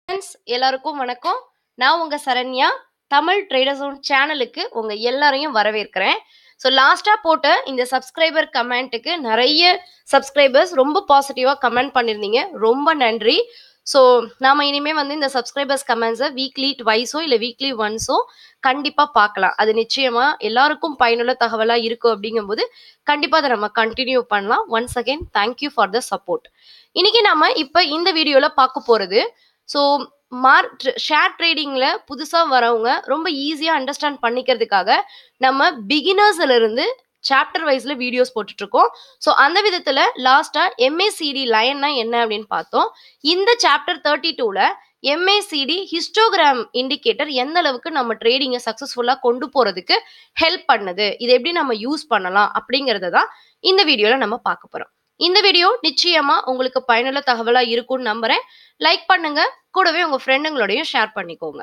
friends எல்லாருக்கும் வணக்கம் நான் உங்க சரண்யா தமிழ் ட்ரேடர் ஜோன் சேனலுக்கு உங்க எல்லாரையும் வரவேற்கிறேன் ஸோ லாஸ்ட்டாக போட்ட இந்த சப்ஸ்கிரைபர் கமெண்ட்டுக்கு நிறைய சப்ஸ்கிரைபர்ஸ் ரொம்ப பாசிட்டிவாக கமெண்ட் பண்ணியிருந்தீங்க ரொம்ப நன்றி ஸோ நாம இனிமே வந்து இந்த சப்ஸ்கிரைபர்ஸ் கமெண்ட்ஸை வீக்லி ட்வைஸோ இல்லை வீக்லி ஒன்ஸோ கண்டிப்பாக பார்க்கலாம் அது நிச்சயமா எல்லாருக்கும் பயனுள்ள தகவலாக இருக்கும் அப்படிங்கும்போது கண்டிப்பாக அதை நம்ம கண்டினியூ பண்ணலாம் once again thank you for the support இன்னைக்கு நாம இப்போ இந்த வீடியோவில் பார்க்க போகிறது ஸோ மார்க் ஷேர் ட்ரேடிங்கில் புதுசாக வரவங்க ரொம்ப ஈஸியாக அண்டர்ஸ்டாண்ட் பண்ணிக்கிறதுக்காக நம்ம பிகினர்ஸ்ல இருந்து சாப்டர் வைஸில் வீடியோஸ் போட்டுட்ருக்கோம் ஸோ அந்த விதத்தில் லாஸ்ட்டாக எம்ஏசிடி லைன்னா என்ன அப்படின்னு பார்த்தோம் இந்த சாப்டர் தேர்ட்டி டூவில் எம்ஏசிடி ஹிஸ்டோகிராம் இண்டிகேட்டர் எந்த அளவுக்கு நம்ம ட்ரேடிங்கை சக்ஸஸ்ஃபுல்லாக கொண்டு போகிறதுக்கு ஹெல்ப் பண்ணுது இதை எப்படி நம்ம யூஸ் பண்ணலாம் அப்படிங்கிறத தான் இந்த வீடியோவில் நம்ம பார்க்க போகிறோம் இந்த வீடியோ நிச்சயமா உங்களுக்கு பயனுள்ள தகவலா இருக்கும்னு நம்புறேன் லைக் பண்ணுங்க கூடவே உங்க ஃப்ரெண்டுங்களோடையும் ஷேர் பண்ணிக்கோங்க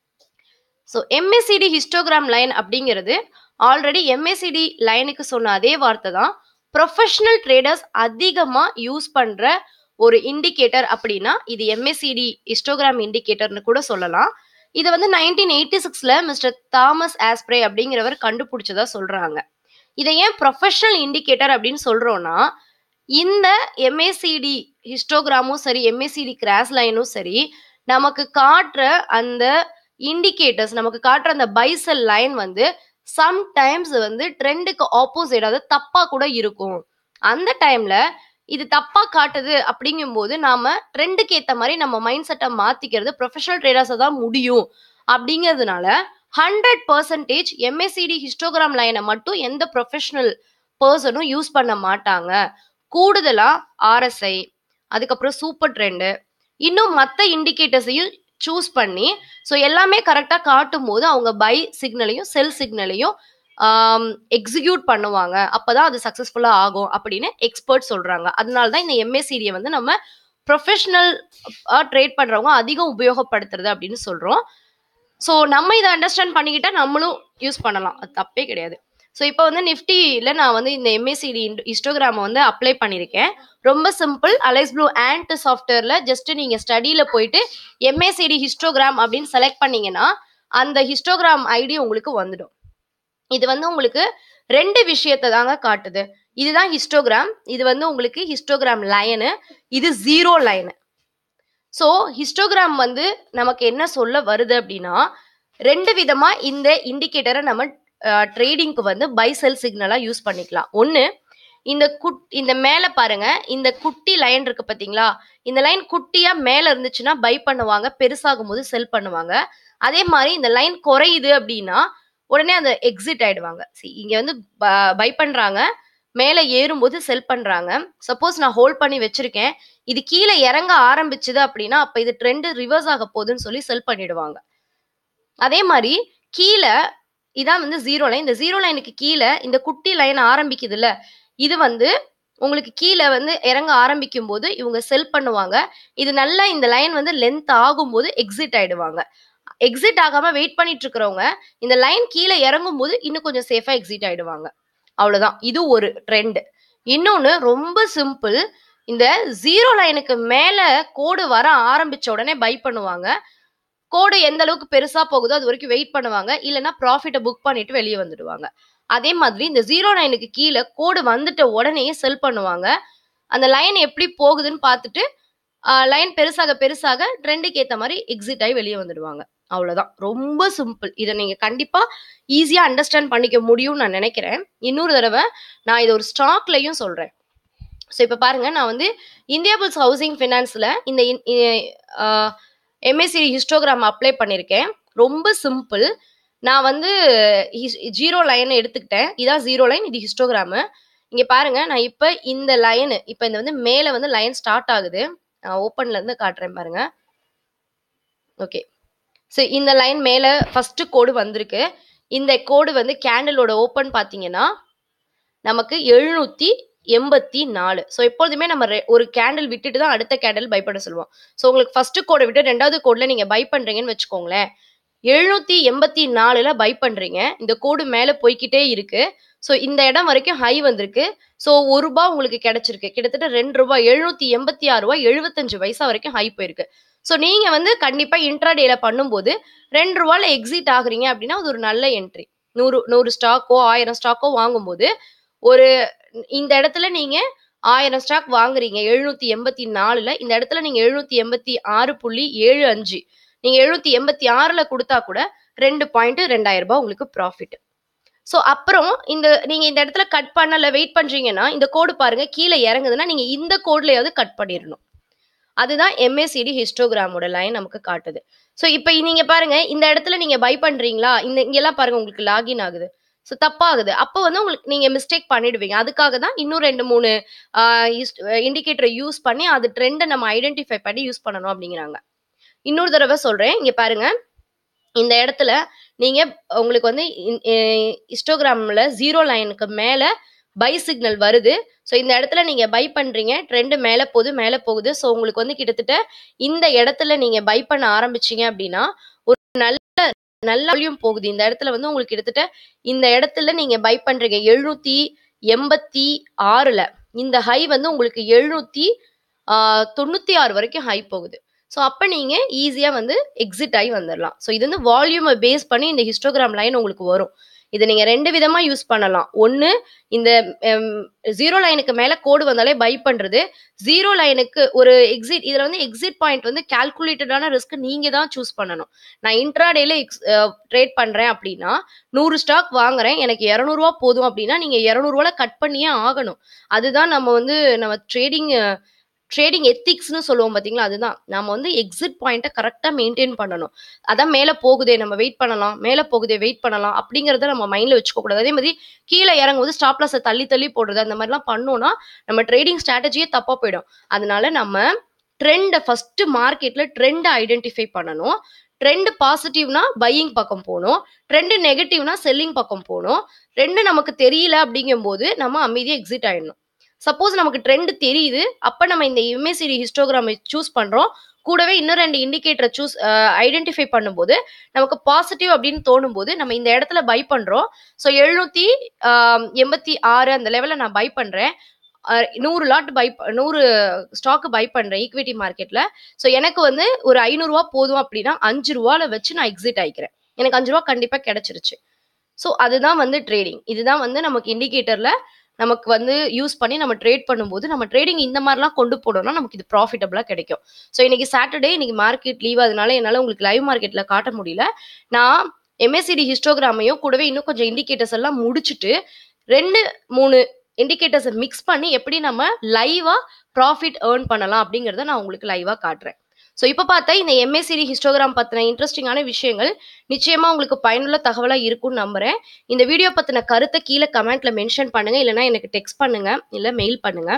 ஸோ எம்எஸ்சிடி ஹிஸ்டோகிராம் லைன் அப்படிங்கிறது ஆல்ரெடி எம்எஸ்சிடி லைனுக்கு சொன்ன அதே வார்த்தை தான் ப்ரொஃபஷனல் ட்ரேடர்ஸ் அதிகமாக யூஸ் பண்ணுற ஒரு இண்டிகேட்டர் அப்படின்னா இது எம்எஸ்சிடி ஹிஸ்டோகிராம் இண்டிகேட்டர்னு கூட சொல்லலாம் இது வந்து நைன்டீன் எயிட்டி சிக்ஸில் மிஸ்டர் தாமஸ் ஆஸ்ப்ரே அப்படிங்கிறவர் கண்டுபிடிச்சதா சொல்கிறாங்க இதை ஏன் ப்ரொஃபஷனல் இண்டிகேட்டர் அப்படின்னு சொல்கிறோன்னா இந்த எம்ஏசிடி ஹிஸ்டோகிராமும் சரி எம்ஏசிடி கிராஸ் லைனும் சரி நமக்கு காட்டுற அந்த இண்டிகேட்டர்ஸ் நமக்கு காட்டுற அந்த பைசல் லைன் வந்து சம்டைம்ஸ் வந்து ட்ரெண்டுக்கு ஆப்போசிட் அதாவது தப்பா கூட இருக்கும் அந்த டைம்ல இது தப்பா காட்டுது அப்படிங்கும்போது நாம ட்ரெண்டுக்கு ஏத்த மாதிரி நம்ம மைண்ட் செட்டை மாத்திக்கிறது ப்ரொஃபஷனல் ட்ரேடர்ஸை தான் முடியும் அப்படிங்கிறதுனால ஹண்ட்ரட் பர்சன்டேஜ் எம்எஸ்சிடி ஹிஸ்டோகிராம் லைனை மட்டும் எந்த ப்ரொஃபஷனல் பர்சனும் யூஸ் பண்ண மாட்டாங்க கூடுதலா ஆர்எஸ்ஐ அதுக்கப்புறம் சூப்பர் ட்ரெண்டு இன்னும் மற்ற இண்டிகேட்டர்ஸையும் சூஸ் பண்ணி ஸோ எல்லாமே கரெக்டாக காட்டும் போது அவங்க பை சிக்னலையும் செல் சிக்னலையும் எக்ஸிக்யூட் பண்ணுவாங்க அப்போதான் அது சக்ஸஸ்ஃபுல்லாக ஆகும் அப்படின்னு எக்ஸ்பர்ட் சொல்கிறாங்க அதனால தான் இந்த எம்ஏசிடியை வந்து நம்ம ப்ரொஃபஷனல் ட்ரேட் பண்ணுறவங்க அதிகம் உபயோகப்படுத்துறது அப்படின்னு சொல்கிறோம் ஸோ நம்ம இதை அண்டர்ஸ்டாண்ட் பண்ணிக்கிட்டா நம்மளும் யூஸ் பண்ணலாம் அது தப்பே கிடையாது ஸோ இப்போ வந்து நிஃப்டியில் நான் வந்து இந்த எம்ஏசிடி இன்ஸ்டோகிராமை வந்து அப்ளை பண்ணியிருக்கேன் ரொம்ப சிம்பிள் அலைஸ் ப்ளூ ஆண்ட் சாஃப்ட்வேரில் ஜஸ்ட் நீங்கள் ஸ்டடியில் போயிட்டு எம்ஏசிடி ஹிஸ்டோகிராம் அப்படின்னு செலக்ட் பண்ணீங்கன்னா அந்த ஹிஸ்டோகிராம் ஐடி உங்களுக்கு வந்துடும் இது வந்து உங்களுக்கு ரெண்டு விஷயத்தை தாங்க காட்டுது இதுதான் ஹிஸ்டோகிராம் இது வந்து உங்களுக்கு ஹிஸ்டோகிராம் லைனு இது ஜீரோ லைனு ஸோ ஹிஸ்டோகிராம் வந்து நமக்கு என்ன சொல்ல வருது அப்படின்னா ரெண்டு விதமாக இந்த இண்டிகேட்டரை நம்ம ட்ரேடிங்க்கு வந்து பை செல் சிக்னலாக யூஸ் பண்ணிக்கலாம் ஒன்று இந்த குட் இந்த மேலே பாருங்க இந்த குட்டி லைன் இருக்கு பார்த்தீங்களா இந்த லைன் குட்டியாக மேலே இருந்துச்சுன்னா பை பண்ணுவாங்க பெருசாகும் போது செல் பண்ணுவாங்க அதே மாதிரி இந்த லைன் குறையுது அப்படின்னா உடனே அந்த எக்ஸிட் ஆயிடுவாங்க சி இங்கே வந்து பை பண்ணுறாங்க மேலே ஏறும்போது செல் பண்ணுறாங்க சப்போஸ் நான் ஹோல்ட் பண்ணி வச்சிருக்கேன் இது கீழே இறங்க ஆரம்பிச்சுது அப்படின்னா அப்போ இது ட்ரெண்டு ரிவர்ஸ் ஆக போகுதுன்னு சொல்லி செல் பண்ணிடுவாங்க அதே மாதிரி கீழே இதான் வந்து ஜீரோ லைன் இந்த ஜீரோ லைனுக்கு கீழே இந்த குட்டி லைன் ஆரம்பிக்குதுல்ல இது வந்து உங்களுக்கு கீழே வந்து இறங்க ஆரம்பிக்கும் போது இவங்க செல் பண்ணுவாங்க இது நல்லா இந்த லைன் வந்து லென்த் ஆகும்போது எக்ஸிட் ஆயிடுவாங்க எக்ஸிட் ஆகாம வெயிட் பண்ணிட்டு இருக்கிறவங்க இந்த லைன் கீழே இறங்கும் போது இன்னும் கொஞ்சம் சேஃபா எக்ஸிட் ஆயிடுவாங்க அவ்வளவுதான் இது ஒரு ட்ரெண்ட் இன்னொன்னு ரொம்ப சிம்பிள் இந்த ஜீரோ லைனுக்கு மேல கோடு வர ஆரம்பிச்ச உடனே பை பண்ணுவாங்க கோடு எந்த அளவுக்கு பெருசா போகுதோ அது வரைக்கும் வெயிட் பண்ணுவாங்க இல்லைன்னா ப்ராஃபிட்டை புக் பண்ணிட்டு வெளியே வந்துடுவாங்க அதே மாதிரி இந்த ஜீரோ லைனுக்கு கீழே கோடு வந்துட்ட உடனேயே செல் பண்ணுவாங்க அந்த லைன் எப்படி போகுதுன்னு பார்த்துட்டு லைன் பெருசாக பெருசாக ட்ரெண்டுக்கு ஏற்ற மாதிரி எக்ஸிட் ஆகி வெளியே வந்துடுவாங்க அவ்வளோதான் ரொம்ப சிம்பிள் இதை நீங்கள் கண்டிப்பாக ஈஸியாக அண்டர்ஸ்டாண்ட் பண்ணிக்க முடியும்னு நான் நினைக்கிறேன் இன்னொரு தடவை நான் இதை ஒரு ஸ்டாக்லையும் சொல்கிறேன் ஸோ இப்போ பாருங்க நான் வந்து இந்தியா புல்ஸ் ஹவுசிங் ஃபினான்ஸில் இந்த எம்எஸ்சி ஹிஸ்டோகிராம் அப்ளை பண்ணியிருக்கேன் ரொம்ப சிம்பிள் நான் வந்து ஜீரோ லைனை எடுத்துக்கிட்டேன் இதான் ஜீரோ லைன் இது ஹிஸ்டோகிராமு இங்கே பாருங்க நான் இப்போ இந்த லைனு இப்போ இந்த வந்து மேலே வந்து லைன் ஸ்டார்ட் ஆகுது நான் ஓப்பன்லேருந்து காட்டுறேன் பாருங்க ஓகே ஸோ இந்த லைன் மேலே ஃபஸ்ட்டு கோடு வந்திருக்கு இந்த கோடு வந்து கேண்டிலோட ஓப்பன் பார்த்தீங்கன்னா நமக்கு எழுநூற்றி எண்பத்தி நாலு ஸோ எப்பொழுதுமே நம்ம ஒரு கேண்டில் விட்டுட்டு தான் அடுத்த கேண்டில் பை பண்ண சொல்லுவோம் ஸோ உங்களுக்கு ஃபர்ஸ்ட் கோடை விட்டு ரெண்டாவது கோடில் நீங்கள் பை பண்ணுறீங்கன்னு வச்சுக்கோங்களேன் எழுநூத்தி எண்பத்தி நாலுல பை பண்றீங்க இந்த கோடு மேல போய்கிட்டே இருக்கு ஸோ இந்த இடம் வரைக்கும் ஹை வந்திருக்கு ஸோ ஒரு ரூபாய் உங்களுக்கு கிடைச்சிருக்கு கிட்டத்தட்ட ரெண்டு ரூபாய் எழுநூத்தி எண்பத்தி ஆறு ரூபாய் எழுபத்தஞ்சு பைசா வரைக்கும் ஹை போயிருக்கு ஸோ நீங்கள் வந்து கண்டிப்பாக இன்ட்ராடேல பண்ணும்போது ரெண்டு ரூபால எக்ஸிட் ஆகுறீங்க அப்படின்னா அது ஒரு நல்ல என்ட்ரி நூறு நூறு ஸ்டாக்கோ ஆயிரம் ஸ்டாக்கோ வாங்கும்போது ஒரு இந்த இடத்துல நீங்கள் ஆயிரம் ஸ்டாக் வாங்குறீங்க எழுநூத்தி எண்பத்தி நாலுல இந்த இடத்துல நீங்க எழுநூத்தி எண்பத்தி ஆறு புள்ளி ஏழு அஞ்சு நீங்க எழுநூத்தி எண்பத்தி ஆறுல கொடுத்தா கூட ரெண்டு பாயிண்ட் ரெண்டாயிரம் ரூபாய் உங்களுக்கு ப்ராஃபிட் ஸோ அப்புறம் இந்த நீங்க இந்த இடத்துல கட் பண்ணல வெயிட் பண்றீங்கன்னா இந்த கோடு பாருங்க கீழே இறங்குதுன்னா நீங்க இந்த கோட்லயாவது கட் பண்ணிடணும் அதுதான் எம்ஏசிடி ஹிஸ்டோகிராமோட லைன் நமக்கு காட்டுது ஸோ இப்போ நீங்க பாருங்க இந்த இடத்துல நீங்க பை பண்றீங்களா இந்த இங்கெல்லாம் பாருங்க உங்களுக்கு லாகின் ஆகுது ஸோ தப்பாகுது அப்போ வந்து உங்களுக்கு நீங்க மிஸ்டேக் பண்ணிடுவீங்க அதுக்காக தான் இன்னும் ரெண்டு மூணு இண்டிகேட்டரை யூஸ் பண்ணி அது ட்ரெண்டை நம்ம ஐடென்டிஃபை பண்ணி யூஸ் பண்ணணும் அப்படிங்கிறாங்க இன்னொரு தடவை சொல்றேன் இங்க பாருங்க இந்த இடத்துல நீங்க உங்களுக்கு வந்து இஸ்டோகிராம்ல ஜீரோ லைனுக்கு மேல பை சிக்னல் வருது ஸோ இந்த இடத்துல நீங்க பை பண்றீங்க ட்ரெண்ட் மேல போகுது மேல போகுது ஸோ உங்களுக்கு வந்து கிட்டத்தட்ட இந்த இடத்துல நீங்க பை பண்ண ஆரம்பிச்சீங்க அப்படின்னா ஒரு நல்ல நல்ல வால்யூம் போகுது இந்த இடத்துல வந்து உங்களுக்கு கிட்டத்தட்ட இந்த இடத்துல நீங்க பை பண்றீங்க எழுநூத்தி எண்பத்தி ஆறுல இந்த ஹை வந்து உங்களுக்கு எழுநூத்தி தொண்ணூத்தி ஆறு வரைக்கும் ஹை போகுது ஸோ அப்போ நீங்கள் ஈஸியாக வந்து எக்ஸிட் ஆகி வந்துடலாம் ஸோ இது வந்து வால்யூமை பேஸ் பண்ணி இந்த ஹிஸ்டோகிராம் லைன் உங்களுக்கு வரும் இதை நீங்கள் ரெண்டு விதமாக யூஸ் பண்ணலாம் ஒன்று இந்த ஜீரோ லைனுக்கு மேலே கோடு வந்தாலே பை பண்ணுறது ஜீரோ லைனுக்கு ஒரு எக்ஸிட் இதில் வந்து எக்ஸிட் பாயிண்ட் வந்து கால்குலேட்டடான ரிஸ்க் நீங்கள் தான் சூஸ் பண்ணணும் நான் இன்ட்ராடேல எக்ஸ் ட்ரேட் பண்ணுறேன் அப்படின்னா நூறு ஸ்டாக் வாங்குறேன் எனக்கு இரநூறுவா போதும் அப்படின்னா நீங்கள் இரநூறுவால கட் பண்ணியே ஆகணும் அதுதான் நம்ம வந்து நம்ம ட்ரேடிங் ட்ரேடிங் எத்திக்ஸ்னு சொல்லுவோம் பார்த்தீங்களா அதுதான் நம்ம வந்து எக்ஸிட் பாயிண்ட்டை கரெக்டாக மெயின்டைன் பண்ணணும் அதான் மேலே போகுதே நம்ம வெயிட் பண்ணலாம் மேலே போகுதே வெயிட் பண்ணலாம் அப்படிங்கிறத நம்ம மைண்டில் வச்சுக்க கூடாது அதே மாதிரி கீழே இறங்கும்போது ஸ்டாப் லாஸை தள்ளி தள்ளி போடுறது அந்த மாதிரிலாம் பண்ணோம்னா நம்ம ட்ரேடிங் ஸ்ட்ராட்டஜியே தப்பாக போயிடும் அதனால நம்ம ட்ரெண்டை ஃபர்ஸ்ட் மார்க்கெட்ல ட்ரெண்டை ஐடென்டிஃபை பண்ணணும் ட்ரெண்ட் பாசிட்டிவ்னா பையிங் பக்கம் போகணும் ட்ரெண்ட் நெகட்டிவ்னா செல்லிங் பக்கம் போகணும் ரெண்டு நமக்கு தெரியல அப்படிங்கும்போது நம்ம அமைதியாக எக்ஸிட் ஆயிடணும் சப்போஸ் நமக்கு ட்ரெண்ட் தெரியுது அப்போ நம்ம இந்த எம்ஏசிடி ஹிஸ்டோகிராமை சூஸ் பண்ணுறோம் கூடவே இன்னும் ரெண்டு இண்டிகேட்டரை சூஸ் ஐடென்டிஃபை பண்ணும்போது நமக்கு பாசிட்டிவ் அப்படின்னு தோணும் போது நம்ம இந்த இடத்துல பை பண்ணுறோம் ஸோ எழுநூற்றி எண்பத்தி ஆறு அந்த லெவலில் நான் பை பண்ணுறேன் நூறு லாட் பை நூறு ஸ்டாக்கு பை பண்ணுறேன் ஈக்விட்டி மார்க்கெட்டில் ஸோ எனக்கு வந்து ஒரு ஐநூறுரூவா போதும் அப்படின்னா அஞ்சு ரூபாவில் வச்சு நான் எக்ஸிட் ஆகிக்கிறேன் எனக்கு அஞ்சு ரூபா கண்டிப்பாக கிடைச்சிருச்சு ஸோ அதுதான் வந்து ட்ரேடிங் இதுதான் வந்து நமக்கு இண்டிகேட்டரில் நமக்கு வந்து யூஸ் பண்ணி நம்ம ட்ரேட் பண்ணும்போது நம்ம ட்ரேடிங் இந்த மாதிரிலாம் கொண்டு போனோம்னா நமக்கு இது ப்ராஃபிட்டபுளாக கிடைக்கும் ஸோ இன்னைக்கு சாட்டர்டே இன்னைக்கு மார்க்கெட் லீவ் அதனால என்னால் உங்களுக்கு லைவ் மார்க்கெட்டில் காட்ட முடியல நான் எம்எஸ்சிடி ஹிஸ்டோகிராமையும் கூடவே இன்னும் கொஞ்சம் இண்டிகேட்டர்ஸ் எல்லாம் முடிச்சுட்டு ரெண்டு மூணு இண்டிகேட்டர்ஸை மிக்ஸ் பண்ணி எப்படி நம்ம லைவாக ப்ராஃபிட் ஏர்ன் பண்ணலாம் அப்படிங்கிறத நான் உங்களுக்கு லைவாக காட்டுறேன் ஸோ இப்போ பார்த்தா இந்த எம்ஏசிடி ஹிஸ்டோகிராம் பற்றின இன்ட்ரெஸ்டிங்கான விஷயங்கள் நிச்சயமாக உங்களுக்கு பயனுள்ள தகவலாக இருக்கும்னு நம்புறேன் இந்த வீடியோ பற்றின கருத்தை கீழே கமெண்ட்ல மென்ஷன் பண்ணுங்க இல்லைனா எனக்கு டெக்ஸ்ட் பண்ணுங்க இல்லை மெயில் பண்ணுங்க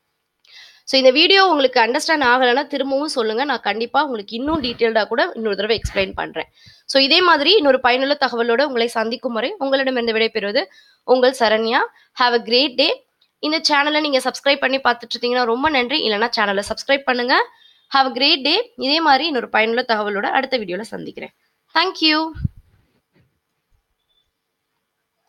ஸோ இந்த வீடியோ உங்களுக்கு அண்டர்ஸ்டாண்ட் ஆகலைன்னா திரும்பவும் சொல்லுங்க நான் கண்டிப்பாக உங்களுக்கு இன்னும் டீட்டெயில்டாக கூட இன்னொரு தடவை எக்ஸ்பிளைன் பண்ணுறேன் ஸோ இதே மாதிரி இன்னொரு பயனுள்ள தகவலோட உங்களை சந்திக்கும் வரை உங்களிடமிருந்து விடைபெறுவது உங்கள் Saranya have a great day இந்த சேனலை நீங்கள் சப்ஸ்கிரைப் பண்ணி பார்த்துட்டு இருந்தீங்கன்னா ரொம்ப நன்றி இல்லைனா சேனலை சப்ஸ்கிரைப் பண்ணுங்க ஹாவ் அ கிரேட் டே இதே மாதிரி இன்னொரு பயனுள்ள தகவலோட அடுத்த வீடியோவில் சந்திக்கிறேன் தேங்க்யூ